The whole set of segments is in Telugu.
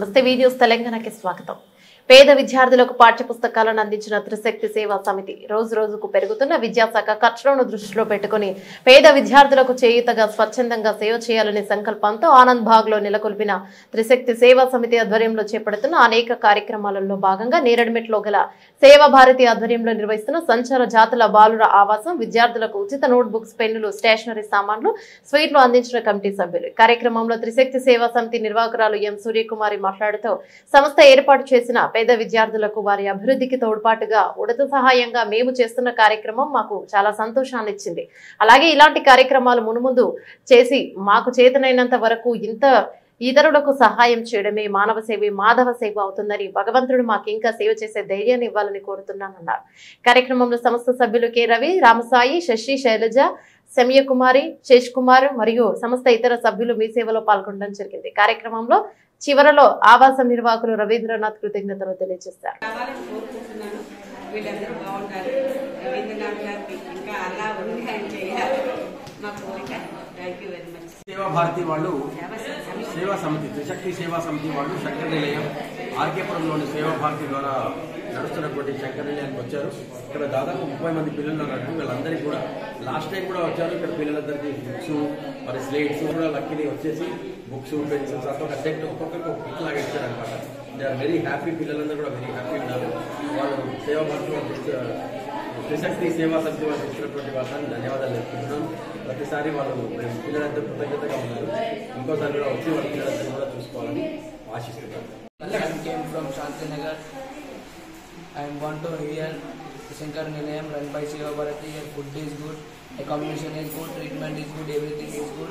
నమస్తే వీడియోస్ తెలంగాణకి స్వాగతం పేద విద్యార్థులకు పాఠ్య పుస్తకాలను అందించిన త్రిశక్తి సేవా సమితి రోజు రోజుకు పెరుగుతున్న విద్యాశాఖ ఖర్చులను దృష్టిలో పెట్టుకుని పేద విద్యార్థులకు చేయూతగా స్వచ్ఛందంగా సేవ చేయాలనే సంకల్పంతో ఆనంద్ బాగ్ లో నెలకొల్పిన త్రిశక్తి సేవా సమితి ఆధ్వర్యంలో చేపడుతున్న అనేక కార్యక్రమాలలో భాగంగా నేరడిమెట్లో గల సేవా భారతి ఆధ్వర్యంలో నిర్వహిస్తున్న సంచార జాతుల బాలుర ఆవాసం విద్యార్థులకు ఉచిత నోట్ బుక్స్ పెన్నులు స్టేషనరీ సామాన్లు స్వీట్లు అందించిన కమిటీ సభ్యులు ఈ కార్యక్రమంలో త్రిశక్తి సేవా సమితి నిర్వాహకురాలు ఎం సూర్యకుమారి మాట్లాడుతూ సంస్థ ఏర్పాటు చేసిన పేద విద్యార్థులకు వారి అభివృద్ధికి తోడ్పాటుగా ఉడత సహాయంగా మేము చేస్తున్న కార్యక్రమం మాకు చాలా సంతోషాన్ని ఇచ్చింది అలాగే ఇలాంటి కార్యక్రమాలు మునుముందు చేసి మాకు చేతనైనంత వరకు ఇంత ఇతరులకు సహాయం చేయడమే మానవ సేవ మాధవ సేవ అవుతుందని భగవంతుడు మాకు ఇంకా సేవ చేసే ధైర్యాన్ని ఇవ్వాలని కోరుతున్నానన్నారు కార్యక్రమంలో సంస్థ సభ్యులు కె రవి రామసాయి శశి శైలజ సమయ కుమారి శేష్ కుమార్ మరియు సంస్థ ఇతర సభ్యులు మీ సేవలో పాల్గొనడం జరిగింది కార్యక్రమంలో చివరలో ఆవాసం నిర్వాహకులు రవీంద్రనాథ్ కృతజ్ఞతలు తెలియజేశారు కావాలని కోరుకుంటున్నాను వీళ్ళందరూ బాగుంటారు రవీంద్రనాథ్ గారికి ఇంకా అలా ఉన్నాయని చేయాలి మా కోరిక థ్యాంక్ యూ వెరీ మచ్ సేవా భారతి వాళ్ళు సేవ సమితి సేవా సమితి త్రిశక్తి సేవా సమితి వాళ్ళు శంకర నిలయం ఆర్కేపురంలోని సేవా భారతి ద్వారా నడుస్తున్నటువంటి శంకర నిలయానికి వచ్చారు ఇక్కడ దాదాపు ముప్పై మంది పిల్లలు ఉన్నారు వీళ్ళందరికీ కూడా లాస్ట్ టైం కూడా వచ్చారు ఇక్కడ పిల్లలందరికీ బుక్స్ మరి స్లేట్స్ కూడా లక్కీని వచ్చేసి బుక్స్ పెన్సిల్స్ అట్లా ఒక సెట్ ఒక్కొక్కరికి ఒక కిట్ లాగా ఇచ్చారు అనమాట దే ఆర్ వెరీ హ్యాపీ పిల్లలందరూ కూడా వెరీ హ్యాపీ ఉన్నారు వాళ్ళు సేవా భారతి వాళ్ళు ఇచ్చే- త్రిశక్తి సేవా సమితి వాళ్ళు ఇచ్చినటువంటి వాళ్ళని ధన్యవాదాలు చెప్తున్నాను ప్రతిసారి వాళ్ళు మేము పిల్లలందరూ కృతజ్ఞతగా ఉన్నారు ఇంకోసారి కూడా వచ్చి వాళ్ళ పిల్లలందరూ కూడా చూసుకోవాలని ఆశిస్తున్నాను I came from Shantinagar. I want to hear Shankar Nilayam run by Shiva Bharati. Here food is good, accommodation is good, treatment is good, everything is good.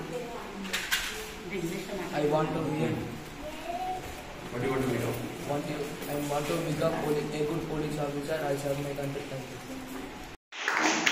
I want to hear, What do you want to become? want to, I want to become poli- a good police officer. I serve my country. Thank you.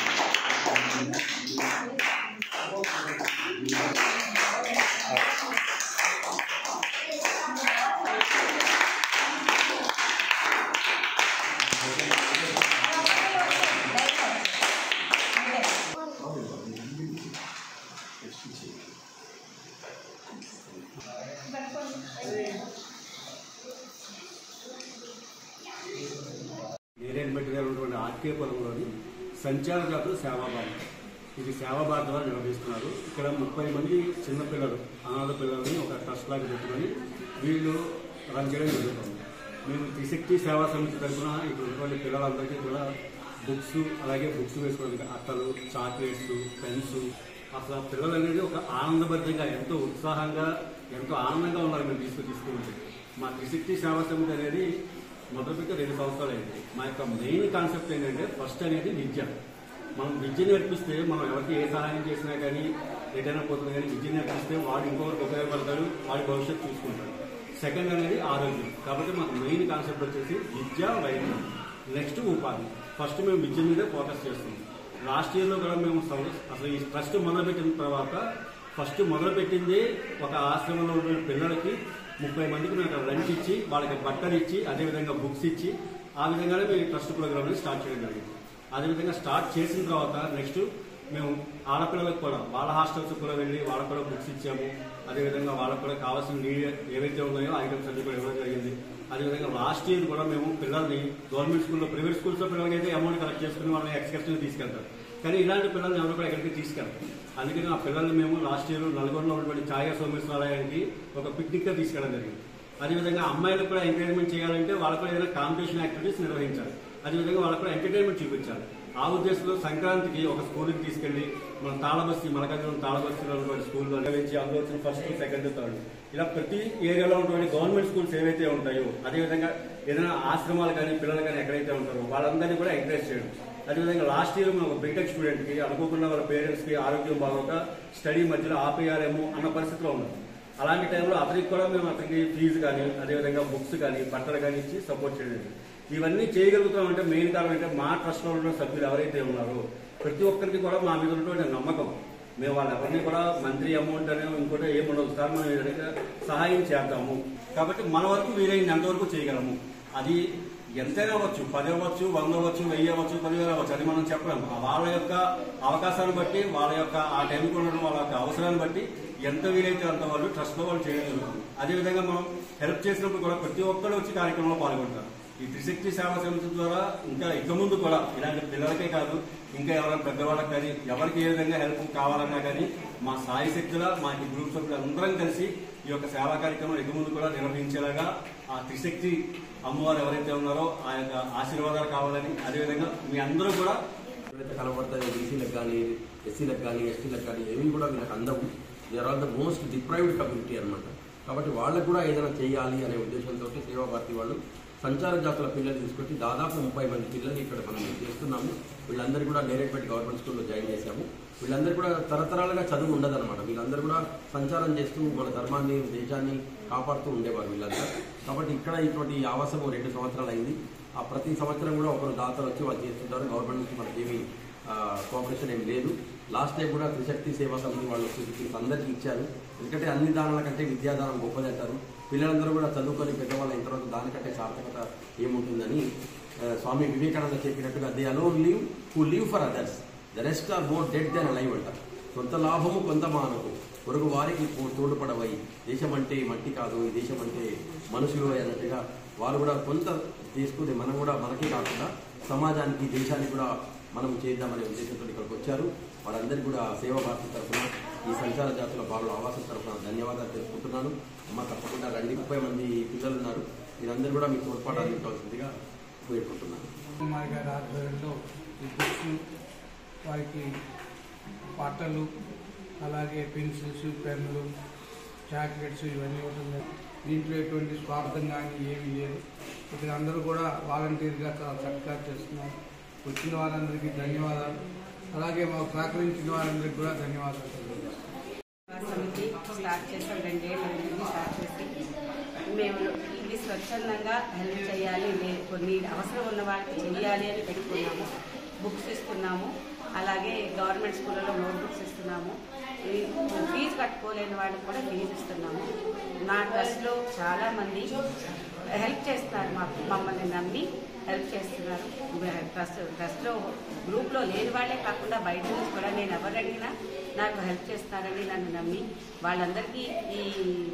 నేరేడుమెట్టుగా ఉన్నటువంటి ఆర్కేపురంలోని సంచార జాతుల సేవా భారత్ ఇది సేవా భారత్ వారు నిర్వహిస్తున్నారు ఇక్కడ ముప్పై మంది చిన్నపిల్లలు అనాథ పిల్లలని ఒక ట్రస్ట్ లాగా పెట్టుకొని వీళ్ళు రన్ చేయడం జరుగుతుంది మేము త్రిశక్తి సేవా సమితి తరఫున ఇక్కడ ఉన్నటువంటి పిల్లలందరికీ కూడా బుక్స్ అలాగే బుక్స్ వేసుకోవడానికి అట్టలు చాక్లెట్స్ పెన్స్ అసలు ఆ పిల్లలు అనేది ఒక ఆనందభరితంగా ఎంతో ఉత్సాహంగా ఎంతో ఆనందంగా ఉన్నారు మేము తీసుకు తీసుకుంటే మా త్రిశక్తి సేవా సమితి అనేది మొదలుపెట్టి రెండు సంవత్సరాలు అయింది మా యొక్క మెయిన్ కాన్సెప్ట్ ఏంటంటే ఫస్ట్ అనేది విద్య మనం విద్య నేర్పిస్తే మనం ఎవరికి ఏ సహాయం చేసినా కానీ ఎటైనా పోతుంది కానీ విద్య నేర్పిస్తే వాడు ఇంకొకరికి ఉపయోగపడతాడు వాడి భవిష్యత్తు చూసుకుంటాడు సెకండ్ అనేది ఆరోగ్యం కాబట్టి మాకు మెయిన్ కాన్సెప్ట్ వచ్చేసి విద్య వైద్యం నెక్స్ట్ ఉపాధి ఫస్ట్ మేము విద్య మీదే ఫోకస్ చేస్తాం లాస్ట్ ఇయర్లో కూడా మేము సం- అసలు ఈ ట్రస్ట్ మొదలుపెట్టిన తర్వాత ఫస్ట్ మొదలుపెట్టింది ఒక ఆశ్రమంలో ఉన్న పిల్లలకి ముప్పై మందికి మేము అక్కడ లంచ్ ఇచ్చి వాళ్ళకి బట్టలు ఇచ్చి అదేవిధంగా బుక్స్ ఇచ్చి ఆ విధంగానే మేము ట్రస్ట్ ప్రోగ్రామ్ని స్టార్ట్ చేయడం జరిగింది అదేవిధంగా స్టార్ట్ చేసిన తర్వాత నెక్స్ట్ మేము ఆడపిల్లలకు కూడా వాళ్ళ హాస్టల్స్ కూడా వెళ్ళి వాళ్ళకు కూడా బుక్స్ ఇచ్చాము అదేవిధంగా వాళ్ళకు కూడా కావాల్సిన నీడ్ ఏవైతే ఉన్నాయో ఐటమ్స్ అన్ని కూడా ఇవ్వడం జరిగింది అదేవిధంగా లాస్ట్ ఇయర్ కూడా మేము పిల్లల్ని గవర్నమెంట్ స్కూల్లో ప్రైవేట్ స్కూల్స్లో పిల్లలకి అయితే అమౌంట్ కలెక్ట్ చేసుకుని వాళ్ళని ఎక్స్కర్షన్ తీసుకెళ్తారు కానీ ఇలాంటి పిల్లల్ని ఎవరు కూడా ఎక్కడికి తీసుకెళ్తారు అందుకని ఆ పిల్లల్ని మేము లాస్ట్ ఇయర్ నల్గొండలో ఉన్నటువంటి ఛాయా సోమేశ్వరాలయానికి ఒక పిక్నిక్గా తీసుకెళ్ళడం జరిగింది అదేవిధంగా అమ్మాయిలకు కూడా ఎంకరేజ్మెంట్ చేయాలంటే వాళ్ళకు కూడా ఏదైనా కాంపిటీషన్ యాక్టివిటీస్ నిర్వహించాలి అదేవిధంగా వాళ్ళకు కూడా ఎంటర్టైన్మెంట్ చూపించాలి ఆ ఉద్దేశంలో సంక్రాంతికి ఒక స్కూల్కి తీసుకెళ్లి మన తాళబస్తి మలకజం తాళబస్తిలో ఉన్నటువంటి స్కూల్లో నిర్వహించి అందులో వచ్చిన ఫస్ట్ సెకండ్ థర్డ్ ఇలా ప్రతి ఏరియాలో ఉన్నటువంటి గవర్నమెంట్ స్కూల్స్ ఏవైతే ఉంటాయో అదేవిధంగా ఏదైనా ఆశ్రమాలు కానీ పిల్లలు కానీ ఎక్కడైతే ఉంటారో వాళ్ళందరినీ కూడా ఎంకరేజ్ చేయడం అదేవిధంగా లాస్ట్ ఇయర్ మేము ఒక బీటెక్ స్టూడెంట్కి అనుకోకుండా వాళ్ళ పేరెంట్స్కి ఆరోగ్యం బాగోక స్టడీ మధ్యలో ఆపేయాలేమో అన్న పరిస్థితిలో ఉన్నాం అలాంటి టైంలో అతనికి కూడా మేము అతనికి ఫీజు కానీ అదేవిధంగా బుక్స్ కానీ బట్టలు కానీ ఇచ్చి సపోర్ట్ చేయడం జరిగింది. ఇవన్నీ చేయగలుగుతామంటే మెయిన్ కారణం అంటే మా ట్రస్ట్లో ఉన్న సభ్యులు ఎవరైతే ఉన్నారో ప్రతి ఒక్కరికి కూడా మా మీద ఉన్నటువంటి నమ్మకం మేము వాళ్ళ ఎవరిని కూడా మంత్లీ అమౌంట్ అనే ఇంకోటి ఏముండదు సార్ మనం ఏదైనా సహాయం చేద్దాము కాబట్టి మన వరకు వీలైనంత వరకు చేయగలము అది ఎంతైనా అవ్వచ్చు పది అవ్వచ్చు వంద అవ్వచ్చు వెయ్యి అవ్వచ్చు పదివేలు అవ్వచ్చు అది మనం చెప్పలేము ఆ వాళ్ళ యొక్క అవకాశాన్ని బట్టి వాళ్ళ యొక్క ఆ టైంకి ఉండడం వాళ్ళ యొక్క అవసరాన్ని బట్టి ఎంత వీలైతే అంత వాళ్ళు ట్రస్ట్ లో వాళ్ళు చేయడం జరుగుతుంది అదేవిధంగా మనం హెల్ప్ చేసినప్పుడు కూడా ప్రతి ఒక్కరు వచ్చి కార్యక్రమంలో పాల్గొంటారు ఈ త్రిశక్తి సేవా సమితి ద్వారా ఇంకా ఇక ముందు కూడా ఇలాంటి పిల్లలకే కాదు ఇంకా ఎవరైనా పెద్దవాళ్ళకి కానీ ఎవరికి ఏ విధంగా హెల్ప్ కావాలన్నా కానీ మా సాయి శక్తుల మా ఈ గ్రూప్ సభ్యులు అందరం కలిసి ఈ యొక్క సేవా కార్యక్రమం ఇక ముందు కూడా నిర్వహించేలాగా ఆ త్రిశక్తి అమ్మవారు ఎవరైతే ఉన్నారో ఆ యొక్క ఆశీర్వాదాలు కావాలని అదేవిధంగా మీ అందరూ కూడా ఎవరైతే కనబడతాయో బీసీలకు కానీ ఎస్సీలకు కానీ ఎస్టీలకు కానీ ఏవి కూడా వీళ్ళకి అందవు they are the most deprived community అన్నమాట కాబట్టి వాళ్ళకు కూడా ఏదైనా చేయాలి అనే ఉద్దేశంతో సేవా భారతి వాళ్ళు సంచార జాతుల పిల్లలు తీసుకొచ్చి దాదాపు ముప్పై మంది పిల్లలు ఇక్కడ మనం చేస్తున్నాము వీళ్ళందరూ కూడా డైరెక్ట్పేట్ గవర్నమెంట్ స్కూల్లో జాయిన్ చేశాము వీళ్ళందరూ కూడా తరతరాలుగా చదువు ఉండదన్నమాట వీళ్ళందరూ కూడా సంచారం చేస్తూ మన ధర్మాన్ని దేశాన్ని కాపాడుతూ ఉండేవారు వీళ్ళంతా కాబట్టి ఇక్కడ ఇటువంటి ఆవాసం రెండు సంవత్సరాలు అయింది ఆ ప్రతి సంవత్సరం కూడా ఒకరు దాతలు వచ్చి వాళ్ళు చేస్తుంటారు గవర్నమెంట్ నుంచి మనకి ఏమీ కోఆపరేషన్ ఏం లేదు లాస్ట్ టైం కూడా త్రిశక్తి సేవా సమితి వాళ్ళు వచ్చి అందరికీ ఇచ్చారు ఎందుకంటే అన్ని దానాల కంటే విద్యాదానం గొప్పది అంటారు పిల్లలందరూ కూడా చదువుకొని పెద్దవాళ్ళు అయిన తర్వాత దానికంటే సార్థకత ఏముంటుందని ఆ, స్వామి వివేకానంద చెప్పినట్టుగా they alone live who live for others the rest are more dead than live అంటారు కొంత లాభము కొంత మానవు పొరుగు వారికి తో- తోడ్పడవై దేశం అంటే మట్టి కాదు ఈ దేశం అంటే మనుషులు అన్నట్టుగా వారు కూడా కొంత తీసుకుని మనం కూడా మనకే కాకుండా సమాజానికి దేశానికి కూడా మనం చేద్దామనే ఉద్దేశంతో ఇక్కడికి వచ్చారు వారందరికీ కూడా సేవా భారతి తరఫున ఈ సంచార జాతుల బాలుల ఆవాసం తరఫున ధన్యవాదాలు తెలుపుకుంటున్నాను అమ్మ తప్పకుండా రండి ముప్పై మంది పిల్లలు ఉన్నారు మీరందరూ కూడా మీకు తోడ్పాటు అందించవలసిందిగా వేడుకుంటున్నాను కుమార్ గారి ఆధ్వర్యంలో ఈ బుక్స్ వారికి బట్టలు అలాగే పెన్సిల్స్ పెన్నులు చాక్లెట్స్ ఇవన్నీ ఇవ్వడం దీంట్లో ఎటువంటి స్వార్థం కానీ ఏమీ లేదు ఇక్కడ అందరూ కూడా వాలంటీర్గా చాలా చక్కగా చేస్తున్నారు వచ్చిన వారందరికీ ధన్యవాదాలు అలాగే మాకు సహకరించిన వారందరికీ కూడా ధన్యవాదాలు తెలియజేస్తున్నాను సమితి స్టార్ట్ చేసాం రెండేళ్ళ నుంచి స్టార్ట్ చేసి మేము ఇది స్వచ్ఛందంగా హెల్ప్ చేయాలి లే- కొన్ని అవసరం ఉన్న వాళ్ళకి చేయాలి అని పెట్టుకున్నాము బుక్స్ ఇస్తున్నాము అలాగే గవర్నమెంట్ స్కూళ్ళలో నోట్ బుక్స్ ఇస్తున్నాము ఈ ఫీజు కట్టుకోలేని వాళ్ళకి కూడా ఫీజు ఇస్తున్నాము నా ట్రస్ట్లో చాలా మంది హెల్ప్ చేస్తున్నారు మాకు మమ్మల్ని నమ్మి హెల్ప్ చేస్తున్నారు ట్రస్ట్ ట్రస్ట్లో గ్రూప్లో లేని వాళ్ళే కాకుండా బయట నుంచి కూడా నేను ఎవరు అడిగినా నాకు హెల్ప్ చేస్తారని నన్ను నమ్మి వాళ్ళందరికీ ఈ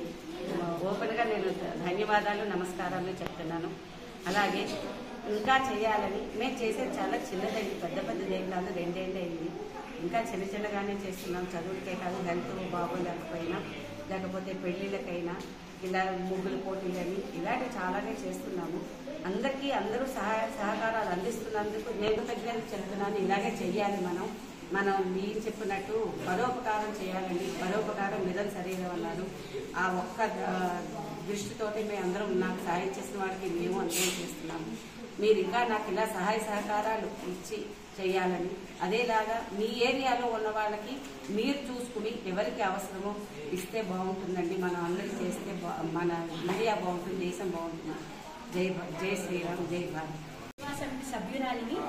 ఓపెన్గా నేను ధన్యవాదాలు నమస్కారాలు చెప్తున్నాను అలాగే ఇంకా చేయాలని మేము చేసేది చాలా చిన్నదైంది పెద్ద పెద్దది ఏం కాదు రెండేళ్ళు అయింది ఇంకా చిన్న చిన్నగానే చేస్తున్నాం చదువులకే కాదు హెల్త్ బాగోలేకపోయినా లేకపోతే పెళ్ళిళ్ళకైనా ఇలా ముగ్గులు పోటీలని ఇలాంటివి చాలానే చేస్తున్నాము అందరికీ అందరూ సహాయ సహకారాలు అందిస్తున్నందుకు నేను తగ్గినందుకు చెప్తున్నాను ఇలాగే చెయ్యాలి మనం మనం మీరు చెప్పినట్టు పరోపకారం చేయాలండి పరోపకారం మిదం శరీరం అన్నారు ఆ ఒక్క ఆ, దృష్టితోటి మేము అందరం నాకు సహాయం చేసిన వాడికి మేము అంతే చేస్తున్నాము మీరు ఇంకా నాకు ఇలా సహాయ సహకారాలు ఇచ్చి చేయాలని అదేలాగా మీ ఏరియాలో ఉన్న వాళ్ళకి మీరు చూసుకుని ఎవరికి అవసరమో ఇస్తే బాగుంటుందండి మనం అందరూ చేస్తే బా- మన ఇండియా బాగుంటుంది దేశం బాగుంటుంది జై భా- జై శ్రీరామ్ జై భారత్ సమితి సభ్యురాలిని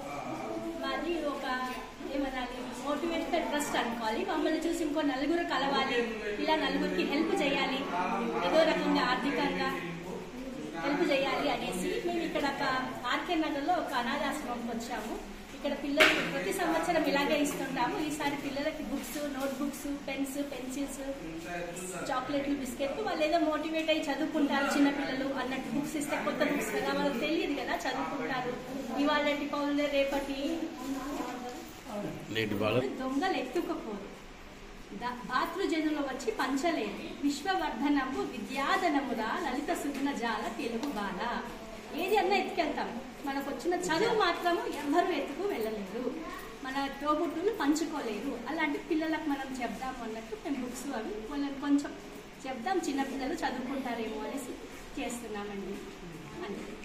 మాది ఒక ఏమనాలి మోటివేటెడ్ ట్రస్ట్ అనుకోవాలి మమ్మల్ని చూసి ఇంకో నలుగురు కలవాలి ఇలా నలుగురికి హెల్ప్ చేయాలి ఏదో రకంగా ఆర్థికంగా హెల్ప్ చేయాలి అనేసి మేము ఇక్కడ ఒక ఆర్కే నగర్లో ఒక అనాథాశ్రమంకి వచ్చాము ఇక్కడ పిల్లలు ప్రతి సంవత్సరం ఇలాగే ఇస్తుంటాము ఈసారి పిల్లలకి books note books pens pencils చాక్లెట్లు బిస్కెట్లు వాళ్ళు ఏదో మోటివేట్ అయ్యి చదువుకుంటారు చిన్నపిల్లలు అన్నట్టు బుక్స్ ఇస్తే కొత్త బుక్స్ కదా వాళ్ళకి తెలియదు కదా చదువుకుంటారు ఇవాళ పౌరులే రేపటి దొంగలు ఎత్తుకపోరు ద- భాతృజనులు వచ్చి పంచలేదు విశ్వవర్ధనము విద్యాధనముల లలిత సుగుణ జాల తెలుగు బాల ఏది అన్నా ఎత్తుకెళ్తాం మనకు వచ్చిన చదువు మాత్రము ఎవ్వరూ ఎత్తుకు వెళ్ళలేరు మన తోబుట్టులు పంచుకోలేరు అలాంటి పిల్లలకు మనం చెప్దాము అన్నట్టు మేము బుక్స్ అవి వాళ్ళకి కొంచెం చెప్దాం చిన్నపిల్లలు చదువుకుంటారేమో అనేసి చేస్తున్నామండి అంతే